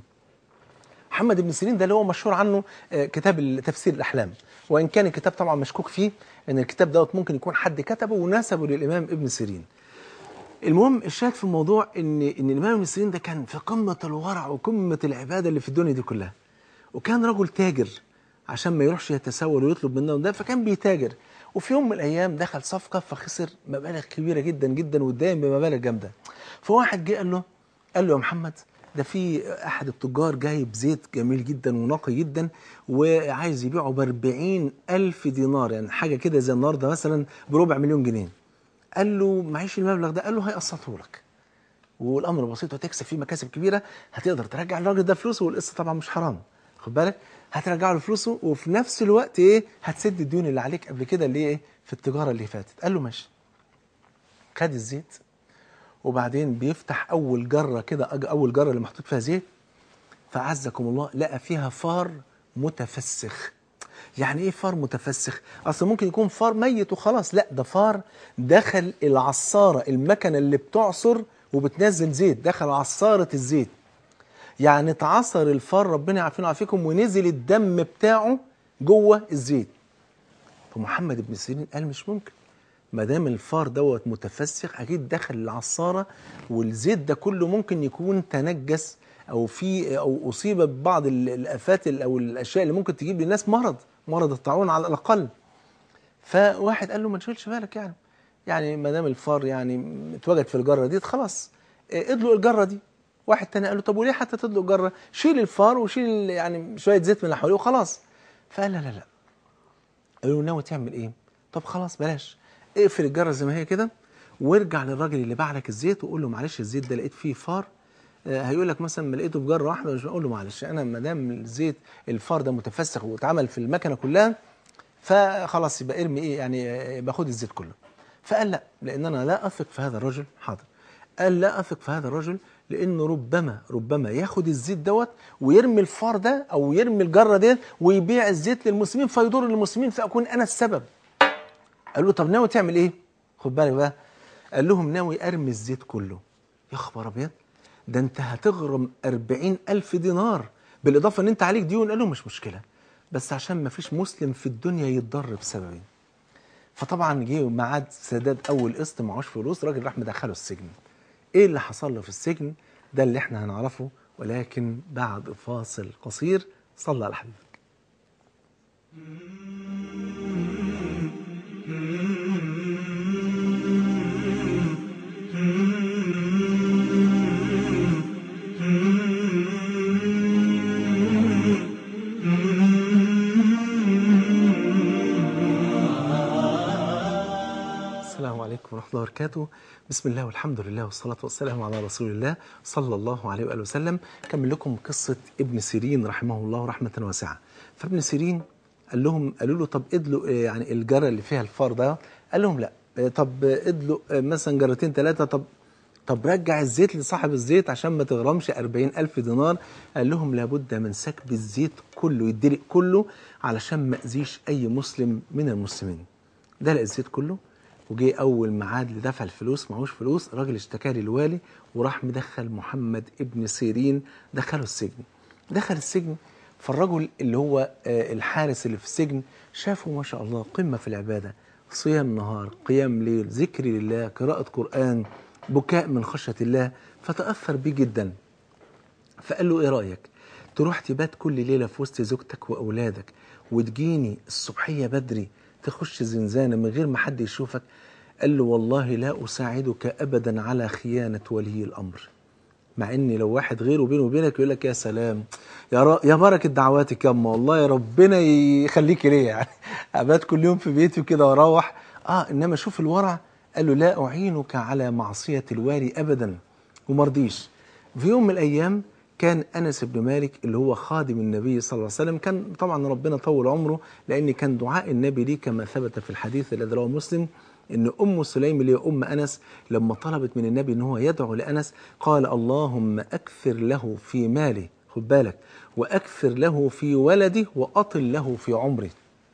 محمد ابن سيرين ده اللي هو مشهور عنه آه، كتاب تفسير الاحلام وان كان الكتاب طبعا مشكوك فيه ان الكتاب دوت ممكن يكون حد كتبه ونسبه للامام ابن سيرين المهم الشاهد في الموضوع ان ان الامام ابن سيرين ده كان في قمه الورع وقمه العباده اللي في الدنيا دي كلها وكان رجل تاجر عشان ما يروحش يتسول ويطلب منهم ده فكان بيتاجر وفي يوم من الايام دخل صفقه فخسر مبالغ كبيره جدا جدا واتداين بمبالغ جامده فواحد جه قال له قال له يا محمد ده في احد التجار جايب زيت جميل جدا ونقي جدا وعايز يبيعه ب 40 الف دينار يعني حاجه كده زي النهارده مثلا بربع مليون جنيه قال له معيش المبلغ ده قال له هيقسطه لك والامر بسيط وتكسب فيه مكاسب كبيره هتقدر ترجع الراجل ده فلوسه والقسط طبعا مش حرام خد بالك هترجع له فلوسه وفي نفس الوقت ايه هتسد الديون اللي عليك قبل كده اللي ايه في التجاره اللي فاتت قال له ماشي خد الزيت وبعدين بيفتح اول جره كده أج- اول جره اللي محطوط فيها زيت فعزكم الله لقى فيها فار متفسخ يعني ايه فار متفسخ اصل ممكن يكون فار ميت وخلاص لا ده فار دخل العصاره المكنه اللي بتعصر وبتنزل زيت دخل عصاره الزيت يعني اتعصر الفار ربنا يعافينا ويعافيكم ونزل الدم بتاعه جوه الزيت فمحمد بن سيرين قال مش ممكن ما دام الفار دوت متفسخ اكيد دخل العصاره والزيت ده كله ممكن يكون تنجس او في او اصيب ببعض ال- الافات ال- او الاشياء اللي ممكن تجيب للناس مرض مرض الطاعون على الاقل فواحد قال له ما تشغلش بالك يعني يعني ما دام الفار يعني اتوجد في الجره دي خلاص اه، ادلق الجره دي واحد تاني قال له طب وليه حتى تدلق جره شيل الفار وشيل يعني شويه زيت من اللي حواليه وخلاص فقال لا لا لا قالوا له ناوي تعمل ايه طب خلاص بلاش اقفل الجره زي ما هي كده وارجع للراجل اللي باع لك الزيت وقول له معلش الزيت ده لقيت فيه فار آه، هيقول لك مثلا ما لقيته في جره واحده مش اقول له معلش انا ما دام الزيت الفار ده متفسخ واتعمل في المكنه كلها فخلاص يبقى ارمي ايه يعني آه، باخد الزيت كله فقال لا لان انا لا اثق في هذا الرجل حاضر قال لا اثق في هذا الرجل لانه ربما ربما ياخد الزيت دوت ويرمي الفار ده او يرمي الجره ديت ويبيع الزيت للمسلمين فيضر المسلمين فاكون انا السبب قال له طب ناوي تعمل ايه خد بالك بقى قال لهم ناوي ارمي الزيت كله يا خبر ابيض ده انت هتغرم أربعين ألف دينار بالإضافة إن أنت عليك ديون قال لهم مش مشكلة بس عشان ما فيش مسلم في الدنيا يتضر بسببي فطبعا جه ميعاد سداد أول قسط معهوش فلوس راجل راح مدخله السجن إيه اللي حصل له في السجن ده اللي إحنا هنعرفه ولكن بعد فاصل قصير صلى على حبيبك السلام عليكم ورحمة الله وبركاته بسم الله والحمد لله والصلاة والسلام على رسول الله صلى الله عليه وآله وسلم كمل لكم قصة ابن سيرين رحمه الله رحمة واسعة فابن سيرين قال لهم قالوا له طب ادلوا آه، يعني الجرة اللي فيها الفار ده قال لهم لا آه، طب ادلوا آه، مثلا جرتين ثلاثة طب طب رجع الزيت لصاحب الزيت عشان ما تغرمش أربعين ألف دينار قال لهم لابد من سكب الزيت كله يدلق كله علشان ما أذيش أي مسلم من المسلمين دلق الزيت كله وجي اول ميعاد لدفع الفلوس معهوش فلوس الراجل اشتكى للوالي وراح مدخل محمد ابن سيرين دخله السجن دخل السجن فالرجل اللي هو آه، الحارس اللي في السجن شافه ما شاء الله قمه في العباده صيام نهار قيام ليل ذكر لله قراءه قران بكاء من خشيه الله فتاثر بيه جدا فقال له ايه رايك تروح تبات كل ليله في وسط زوجتك واولادك وتجيني الصبحيه بدري تخش زنزانه من غير ما حد يشوفك قال له والله لا اساعدك ابدا على خيانه ولي الامر مع ان لو واحد غيره بينه وبينك يقول لك يا سلام يا ر... يا بركه دعواتك يا اما والله يا ربنا يخليك ليا يعني ابات كل يوم في بيتي كده واروح اه انما شوف الورع قال له لا اعينك على معصيه الوالي ابدا ومرضيش في يوم من الايام كان انس بن مالك اللي هو خادم النبي صلى الله عليه وسلم كان طبعا ربنا طول عمره لان كان دعاء النبي ليه كما ثبت في الحديث الذي رواه مسلم ان ام سليم اللي هي ام انس لما طلبت من النبي ان هو يدعو لانس قال اللهم اكثر له في ماله خد بالك واكثر له في ولده واطل له في عمره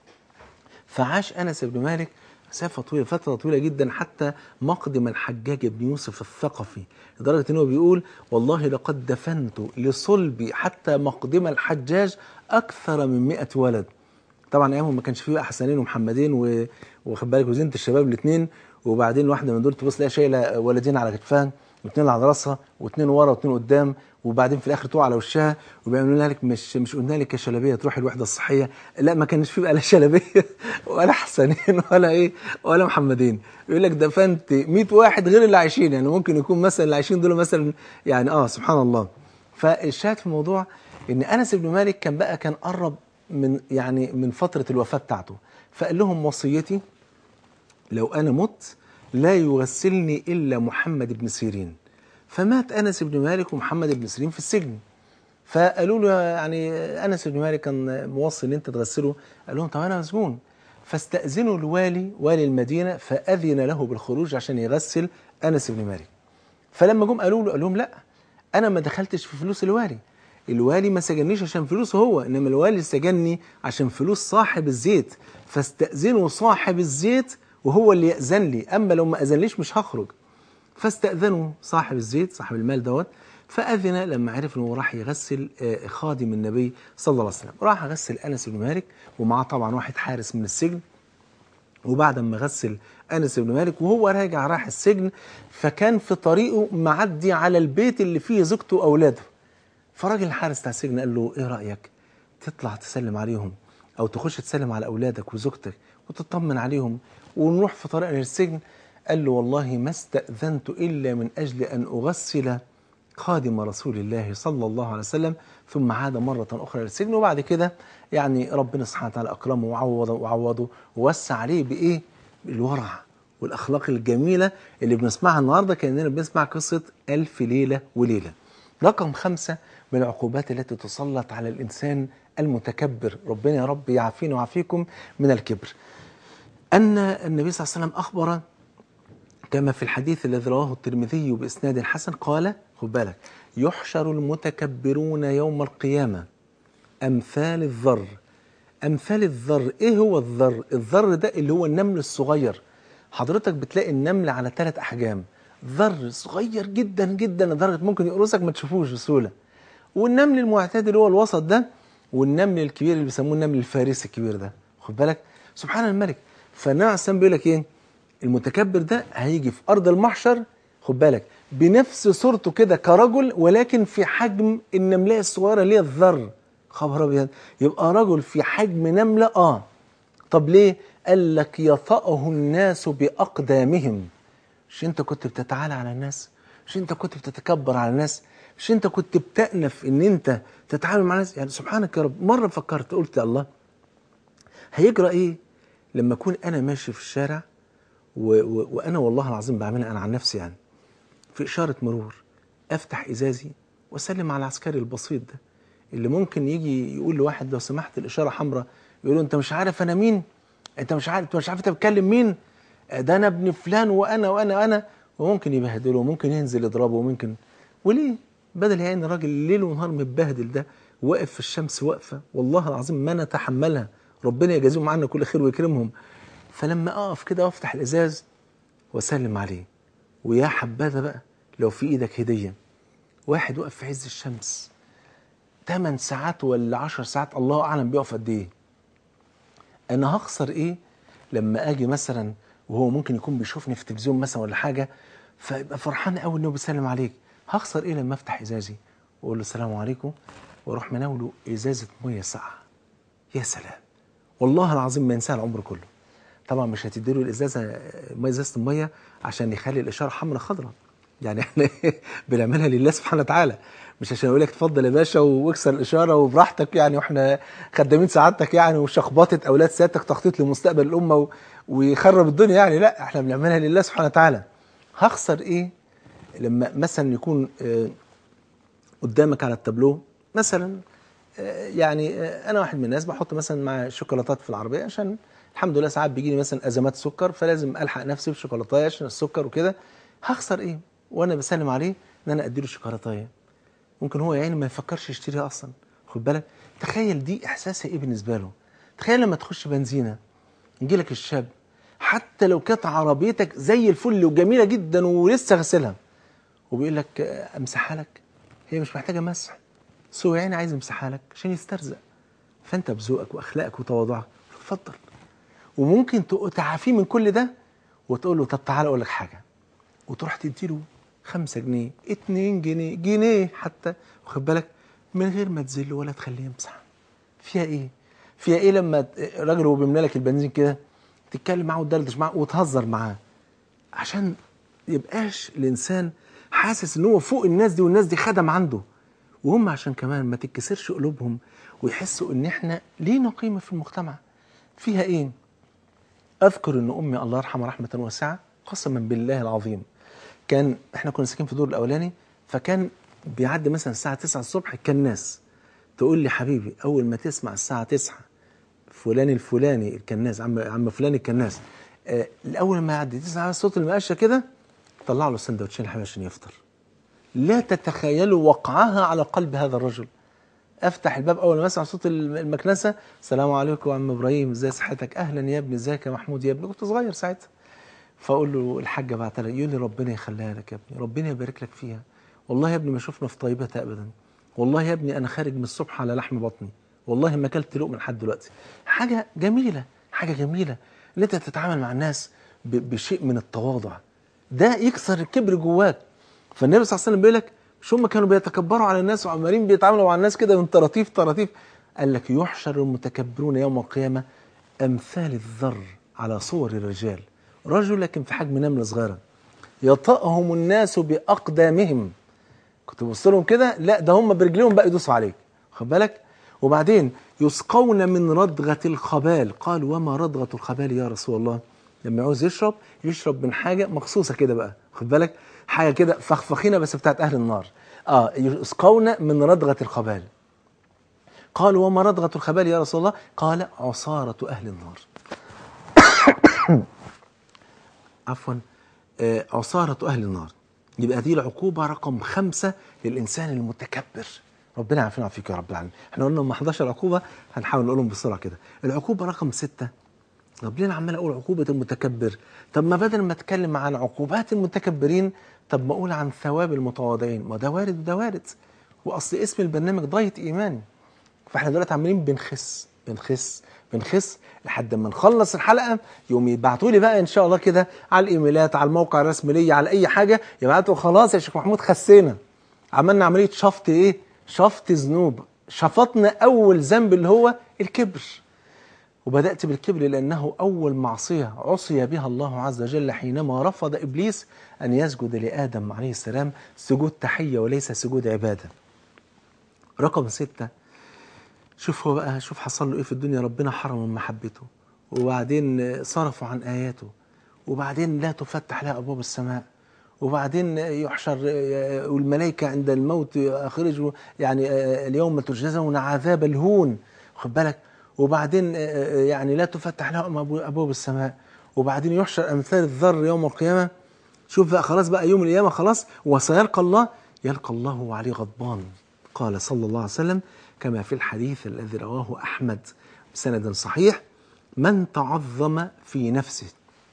فعاش انس بن مالك مسافه طويله فتره طويله جدا حتى مقدم الحجاج بن يوسف الثقفي لدرجه ان هو بيقول والله لقد دفنت لصلبي حتى مقدم الحجاج اكثر من 100 ولد طبعا ايامهم ما كانش فيه بقى حسنين ومحمدين و- واخد بالك وزينه الشباب الاثنين وبعدين واحده من دول تبص تلاقي شايله ولدين على كتفها واثنين على راسها واثنين ورا واثنين قدام وبعدين في الاخر تقع على وشها وبيعملوا لها لك مش مش قلنا لك يا شلبيه تروحي الوحده الصحيه لا ما كانش فيه بقى لا شلبيه ولا حسنين ولا ايه ولا محمدين يقول لك دفنت 100 واحد غير اللي عايشين يعني ممكن يكون مثلا اللي عايشين دول مثلا يعني اه سبحان الله فالشاهد في الموضوع ان انس بن مالك كان بقى كان قرب من يعني من فتره الوفاه بتاعته فقال لهم وصيتي لو انا مت لا يغسلني الا محمد بن سيرين فمات انس بن مالك ومحمد بن سيرين في السجن فقالوا له يعني انس بن مالك كان موصي ان انت تغسله قال لهم طب انا مسجون فاستاذنوا الوالي والي المدينه فاذن له بالخروج عشان يغسل انس بن مالك فلما جم قالوا له قال لهم لا انا ما دخلتش في فلوس الوالي الوالي ما سجنيش عشان فلوسه هو انما الوالي سجنني عشان فلوس صاحب الزيت فاستاذنوا صاحب الزيت وهو اللي ياذن لي اما لو ما اذنليش مش هخرج فاستاذنوا صاحب الزيت صاحب المال دوت فاذن لما عرف انه راح يغسل آه، خادم النبي صلى الله عليه وسلم راح غسل انس بن مالك ومعاه طبعا واحد حارس من السجن وبعد ما غسل انس بن مالك وهو راجع راح السجن فكان في طريقه معدي على البيت اللي فيه زوجته واولاده فراجل الحارس بتاع السجن قال له ايه رايك تطلع تسلم عليهم او تخش تسلم على اولادك وزوجتك وتطمن عليهم ونروح في طريقنا للسجن قال له والله ما استاذنت الا من اجل ان اغسل خادم رسول الله صلى الله عليه وسلم ثم عاد مرة أخرى للسجن وبعد كده يعني ربنا سبحانه وتعالى أكرمه وعوضه وعوضه ووسع عليه بإيه؟ بالورع والاخلاق الجميله اللي بنسمعها النهارده كاننا بنسمع قصه الف ليله وليله رقم خمسة من العقوبات التي تسلط على الإنسان المتكبر ربنا يا رب يعافينا ويعافيكم من الكبر أن النبي صلى الله عليه وسلم أخبر كما في الحديث الذي رواه الترمذي بإسناد حسن قال خد بالك يحشر المتكبرون يوم القيامة أمثال الذر أمثال الذر إيه هو الذر؟ الذر ده اللي هو النمل الصغير حضرتك بتلاقي النمل على ثلاث أحجام ذر صغير جدا جدا لدرجة ممكن يقرصك ما تشوفوش بسهولة والنمل المعتدل اللي هو الوسط ده والنمل الكبير اللي بيسموه النمل الفارسي الكبير ده خد بالك سبحان الملك فالنبي عليه السلام بيقول لك ايه المتكبر ده هيجي في ارض المحشر خد بالك بنفس صورته كده كرجل ولكن في حجم النملة الصغيرة اللي هي الذر خبر ابيض يبقى رجل في حجم نملة اه طب ليه قال لك يطأه الناس بأقدامهم مش انت كنت بتتعالى على الناس مش انت كنت بتتكبر على الناس مش انت كنت بتأنف ان انت تتعامل مع الناس يعني سبحانك يا رب مرة فكرت قلت يا الله هيجرى ايه لما اكون انا ماشي في الشارع و و وانا والله العظيم بعملها انا عن نفسي يعني في اشارة مرور افتح ازازي واسلم على العسكري البسيط ده اللي ممكن يجي يقول لواحد لو سمحت الاشارة حمراء يقول له انت مش عارف انا مين انت مش عارف انت مش عارف انت بتكلم مين ده انا ابن فلان وانا وانا وانا وممكن يبهدله وممكن ينزل يضربه وممكن وليه بدل يعني راجل ليل ونهار متبهدل ده واقف في الشمس واقفه والله العظيم ما نتحملها ربنا يجازيهم عنا كل خير ويكرمهم فلما اقف كده وافتح الازاز واسلم عليه ويا حبذا بقى لو في ايدك هديه واحد واقف في عز الشمس 8 ساعات ولا 10 ساعات الله اعلم بيقف قد ايه انا هخسر ايه لما اجي مثلا وهو ممكن يكون بيشوفني في التلفزيون مثلا ولا حاجه فيبقى فرحان قوي انه بيسلم عليك هخسر ايه لما افتح ازازي واقول له السلام عليكم واروح مناوله ازازه ميه ساقعه يا سلام والله العظيم ما ينساها العمر كله طبعا مش هتديله الازازه ميه ازازه الميه عشان يخلي الاشاره حمراء خضراء يعني احنا بنعملها لله سبحانه وتعالى مش عشان اقول لك اتفضل يا باشا واكسر الاشاره وبراحتك يعني واحنا خدامين سعادتك يعني وشخبطه اولاد سيادتك تخطيط لمستقبل الامه و... ويخرب الدنيا يعني لا احنا بنعملها لله سبحانه وتعالى هخسر ايه لما مثلا يكون قدامك على التابلو مثلا يعني انا واحد من الناس بحط مثلا مع شوكولاتات في العربيه عشان الحمد لله ساعات بيجي لي مثلا ازمات سكر فلازم الحق نفسي بشوكولاتايه عشان السكر وكده هخسر ايه وانا بسلم عليه ان انا اديله شوكولاتايه ممكن هو يعني ما يفكرش يشتريها اصلا خد بالك تخيل دي احساسها ايه بالنسبه له تخيل لما تخش بنزينه يجي لك الشاب حتى لو كانت عربيتك زي الفل وجميله جدا ولسه غسلها وبيقول لك امسحها لك هي مش محتاجه مسح بس هو يعني عايز يمسحها لك عشان يسترزق فانت بذوقك واخلاقك وتواضعك اتفضل وممكن تعافيه من كل ده وتقول له طب تعالى اقول لك حاجه وتروح تديله خمسة جنيه اتنين جنيه جنيه حتى واخد بالك من غير ما تذله ولا تخليه يمسح فيها ايه فيها ايه لما الراجل وهو بيملى لك البنزين كده تتكلم معاه وتدردش معاه وتهزر معاه عشان يبقاش الانسان حاسس ان هو فوق الناس دي والناس دي خدم عنده وهم عشان كمان ما تتكسرش قلوبهم ويحسوا ان احنا لينا قيمه في المجتمع فيها ايه اذكر ان امي الله يرحمها رحمه واسعه قسما بالله العظيم كان احنا كنا ساكنين في الدور الاولاني فكان بيعدي مثلا الساعه 9 الصبح كان ناس تقول لي حبيبي اول ما تسمع الساعه 9 فلان الفلاني الكناس عم عم فلان الكناس آه الاول ما يعدي تسمع صوت المقشه كده طلع له السندوتشين حبيبي عشان يفطر لا تتخيلوا وقعها على قلب هذا الرجل افتح الباب اول ما اسمع صوت المكنسه السلام عليكم يا عم ابراهيم ازي صحتك اهلا يا ابني ازيك يا محمود يا ابني كنت صغير ساعتها فاقول له الحاجه بعت لي يقول لي ربنا يخليها لك يا ابني ربنا يبارك لك فيها والله يا ابني ما شفنا في طيبتها ابدا والله يا ابني انا خارج من الصبح على لحم بطني والله ما اكلت لقمه لحد دلوقتي حاجه جميله حاجه جميله ان انت تتعامل مع الناس بشيء من التواضع ده يكسر الكبر جواك فالنبي صلى الله عليه وسلم بيقول لك مش هم كانوا بيتكبروا على الناس وعمالين بيتعاملوا مع الناس كده من طراطيف طراطيف قال لك يحشر المتكبرون يوم القيامه امثال الذر على صور الرجال رجل لكن في حجم نمله صغيره يطأهم الناس باقدامهم كنت ببص لهم كده لا ده هم برجليهم بقى يدوسوا عليك خد بالك وبعدين يسقون من ردغة الخبال قال وما ردغة الخبال يا رسول الله لما يعوز يشرب يشرب من حاجه مخصوصه كده بقى خد بالك حاجه كده فخفخينه بس بتاعت اهل النار اه يسقون من ردغه الخبال قالوا وما ردغه الخبال يا رسول الله قال عصاره اهل النار عفوا آه، عصارة أهل النار يبقى دي العقوبة رقم خمسة للإنسان المتكبر ربنا يعافينا ويعافيك يا رب العالمين احنا قلنا هم 11 عقوبة هنحاول نقولهم بسرعة كده العقوبة رقم ستة طب ليه انا عمال اقول عقوبة المتكبر طب ما بدل ما اتكلم عن عقوبات المتكبرين طب ما اقول عن ثواب المتواضعين ما ده وارد وده وارد واصل اسم البرنامج ضاية ايمان فاحنا دلوقتي عمالين بنخس بنخس بنخس لحد ما نخلص الحلقه يوم يبعتوا لي بقى ان شاء الله كده على الايميلات على الموقع الرسمي ليا على اي حاجه يبعتوا خلاص يا شيخ محمود خسينا عملنا عمليه شفط ايه؟ شفط ذنوب شفطنا اول ذنب اللي هو الكبر وبدات بالكبر لانه اول معصيه عصي بها الله عز وجل حينما رفض ابليس ان يسجد لادم عليه السلام سجود تحيه وليس سجود عباده. رقم سته شوف هو بقى شوف حصل له ايه في الدنيا ربنا حرم من محبته وبعدين صرفوا عن اياته وبعدين لا تفتح له ابواب السماء وبعدين يحشر والملائكه عند الموت اخرجوا يعني اليوم تجزون عذاب الهون خد بالك وبعدين يعني لا تفتح لهم ابواب السماء وبعدين يحشر امثال الذر يوم القيامه شوف بقى خلاص بقى يوم القيامه خلاص وسيلقى الله يلقى الله وعليه غضبان قال صلى الله عليه وسلم كما في الحديث الذي رواه احمد بسند صحيح من تعظم في نفسه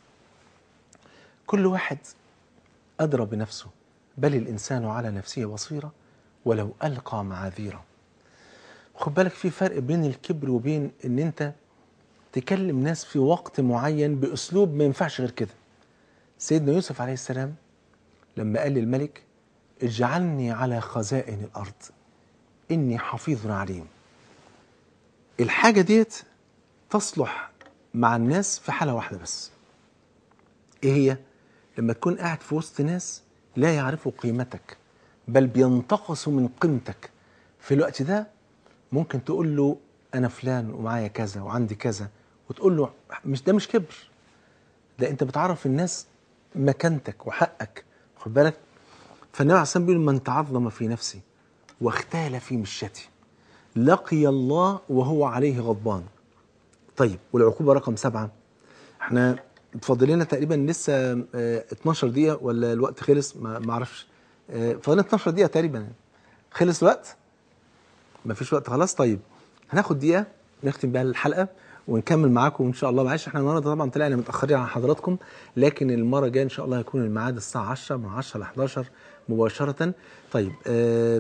كل واحد ادرى بنفسه بل الانسان على نفسه بصيره ولو القى معاذيره خد بالك في فرق بين الكبر وبين ان انت تكلم ناس في وقت معين باسلوب ما ينفعش غير كده سيدنا يوسف عليه السلام لما قال للملك اجعلني على خزائن الارض اني حفيظ عليم الحاجه ديت تصلح مع الناس في حاله واحده بس ايه هي لما تكون قاعد في وسط ناس لا يعرفوا قيمتك بل بينتقصوا من قيمتك في الوقت ده ممكن تقول له انا فلان ومعايا كذا وعندي كذا وتقول له مش ده مش كبر ده انت بتعرف الناس مكانتك وحقك خد بالك فالنبي عليه الصلاه والسلام بيقول من تعظم في نفسي واختال في مشيتي لقي الله وهو عليه غضبان طيب والعقوبه رقم سبعه احنا فاضل لنا تقريبا لسه اه 12 دقيقه ولا الوقت خلص ما ما اعرفش اه فاضل 12 دقيقه تقريبا خلص الوقت ما فيش وقت خلاص طيب هناخد دقيقه نختم بيها الحلقه ونكمل معاكم ان شاء الله معلش احنا النهارده طبعا طلعنا متاخرين على حضراتكم لكن المره الجايه ان شاء الله هيكون الميعاد الساعه 10 من 10 ل 11 مباشره طيب اه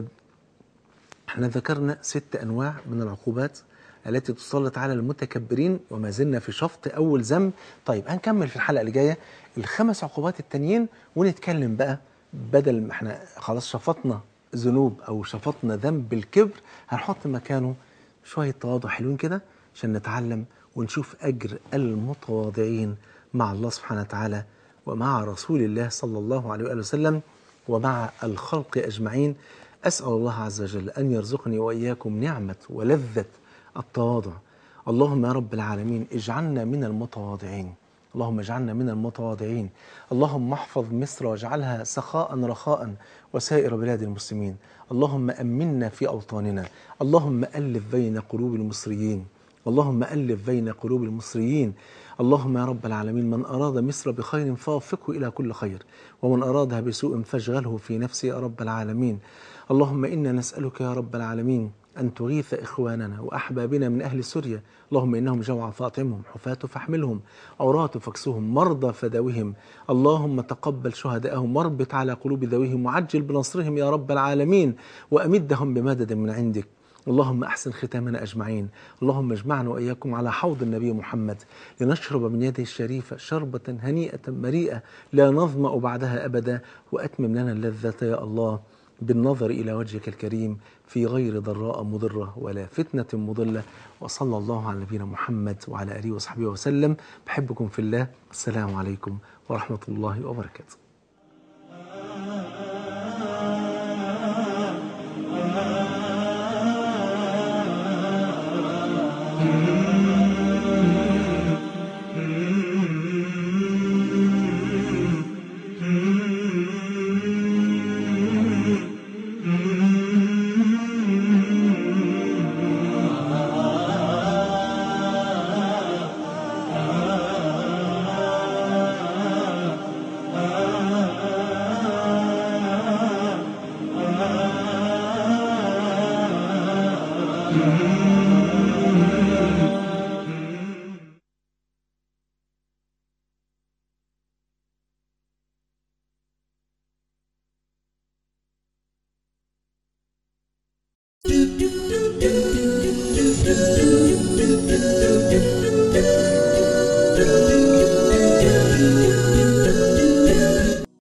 احنا ذكرنا ست انواع من العقوبات التي تسلط على المتكبرين وما زلنا في شفط اول ذنب طيب هنكمل في الحلقه اللي جايه الخمس عقوبات التانيين ونتكلم بقى بدل ما احنا خلاص شفطنا ذنوب او شفطنا ذنب الكبر هنحط مكانه شويه تواضع حلوين كده عشان نتعلم ونشوف اجر المتواضعين مع الله سبحانه وتعالى ومع رسول الله صلى الله عليه واله وسلم ومع الخلق اجمعين اسال الله عز وجل ان يرزقني واياكم نعمه ولذه التواضع اللهم يا رب العالمين اجعلنا من المتواضعين اللهم اجعلنا من المتواضعين اللهم احفظ مصر واجعلها سخاء رخاء وسائر بلاد المسلمين اللهم امنا في اوطاننا اللهم الف بين قلوب المصريين اللهم الف بين قلوب المصريين اللهم يا رب العالمين من اراد مصر بخير فوفقه الى كل خير ومن ارادها بسوء فاشغله في نفسه يا رب العالمين اللهم انا نسالك يا رب العالمين أن تغيث إخواننا وأحبابنا من أهل سوريا اللهم إنهم جوع فاطعمهم حفاة فاحملهم عراة فاكسوهم مرضى فداوهم اللهم تقبل شهداءهم واربط على قلوب ذويهم وعجل بنصرهم يا رب العالمين وأمدهم بمدد من عندك اللهم أحسن ختامنا أجمعين اللهم اجمعنا وإياكم على حوض النبي محمد لنشرب من يده الشريفة شربة هنيئة مريئة لا نظمأ بعدها أبدا وأتمم لنا اللذة يا الله بالنظر إلى وجهك الكريم في غير ضراء مضرة ولا فتنة مضلة وصلى الله على نبينا محمد وعلى آله وصحبه وسلم بحبكم في الله السلام عليكم ورحمة الله وبركاته Mm-hmm.